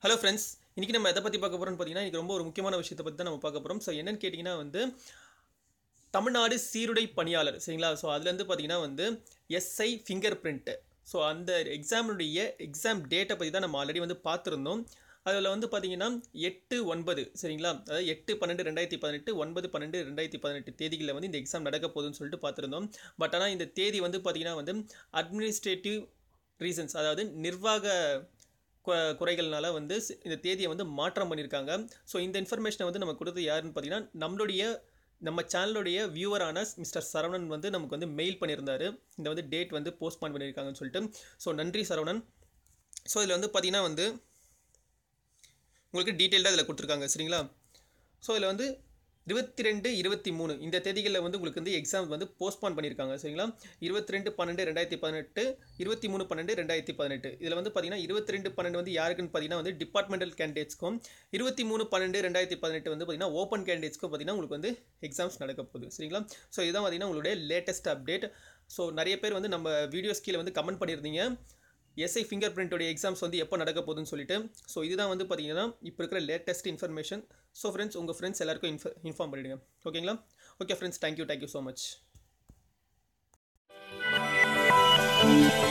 hello friends இன்றைக்கி நம்ம எதை பற்றி பார்க்க போகிறோம்னு பார்த்தீங்கன்னா இன்றைக்கி ரொம்ப ஒரு முக்கியமான விஷயத்தை பற்றி தான் நம்ம பார்க்க போகிறோம் ஸோ என்னன்னு கேட்டிங்கன்னா வந்து தமிழ்நாடு சீருடை பணியாளர் சரிங்களா ஸோ அதுலேருந்து பார்த்தீங்கன்னா வந்து எஸ்ஐ ஃபிங்கர் பிரிண்ட்டு ஸோ அந்த எக்ஸாமினுடைய எக்ஸாம் டேட்டை பற்றி தான் நம்ம ஆல்ரெடி வந்து பார்த்துருந்தோம் அதில் வந்து பார்த்தீங்கன்னா எட்டு ஒன்பது சரிங்களா அதாவது எட்டு பன்னெண்டு ரெண்டாயிரத்தி பதினெட்டு ஒன்பது பன்னெண்டு ரெண்டாயிரத்தி பதினெட்டு தேதிகளில் வந்து இந்த எக்ஸாம் நடக்க போகுதுன்னு சொல்லிட்டு பார்த்துருந்தோம் பட் ஆனால் இந்த தேதி வந்து பார்த்தீங்கன்னா வந்து அட்மினிஸ்ட்ரேட்டிவ் ரீசன்ஸ் அதாவது நிர்வாக கு- குறைகள்னால வந்து ஸ்- இந்த தேதியை வந்து மாற்றம் பண்ணியிருக்காங்க ஸோ இந்த இன்ஃபர்மேஷனை வந்து நம்ம கொடுத்தது யாருன்னு பார்த்தீங்கன்னா நம்மளுடைய நம்ம சேனலுடைய வியூவரான மிஸ்டர் சரவணன் வந்து நமக்கு வந்து மெயில் பண்ணியிருந்தாரு இந்த வந்து டேட் வந்து போஸ்ட்பான் பண்ணியிருக்காங்கன்னு சொல்லிட்டு ஸோ நன்றி சரவணன் ஸோ இதில் வந்து பார்த்தீங்கன்னா வந்து உங்களுக்கு டீட்டெயில்டாக இதில் கொடுத்துருக்காங்க சரிங்களா ஸோ இதில் வந்து இருபத்தி ரெண்டு இருபத்தி மூணு இந்த தேதிகளில் வந்து உங்களுக்கு வந்து எக்ஸாம் வந்து போஸ்ட்பான் பண்ணியிருக்காங்க சரிங்களா இருபத்தி ரெண்டு பன்னெண்டு ரெண்டாயிரத்தி பதினெட்டு இருபத்தி மூணு பன்னெண்டு ரெண்டாயிரத்தி பதினெட்டு இதில் வந்து பார்த்தீங்கன்னா இருபத்தி ரெண்டு பன்னெண்டு வந்து யாருக்குன்னு பார்த்தீங்கன்னா வந்து டிபார்ட்மெண்டல் கேண்டிடேட்ஸ்க்கும் இருபத்தி மூணு பன்னெண்டு ரெண்டாயிரத்தி பதினெட்டு வந்து பார்த்தீங்கன்னா ஓப்பன் கேண்டிடேட்ஸ்க்கும் பார்த்தீங்கன்னா உங்களுக்கு வந்து எக்ஸாம்ஸ் நடக்க போகுது சரிங்களா ஸோ இதுதான் பார்த்தீங்கன்னா உங்களுடைய லேட்டஸ்ட் அப்டேட் ஸோ நிறைய பேர் வந்து நம்ம வீடியோஸ் கீழே வந்து கமெண்ட் பண்ணியிருந்தீங்க எஸ்ஐ ஃபிங்கர் பிரிண்டோடைய எக்ஸாம்ஸ் வந்து எப்போ நடக்க போகுதுன்னு சொல்லிட்டு ஸோ இதுதான் வந்து பார்த்தீங்கன்னா இப்போ இருக்கிற லேட்டஸ்ட் இன்ஃபர்மேஷன் ஸோ ஃப்ரெண்ட்ஸ் உங்கள் ஃப்ரெண்ட்ஸ் எல்லாருக்கும் இன்ஃப இன்ஃபார்ம் பண்ணிவிடுங்க ஓகேங்களா okay friends thank you thank you so much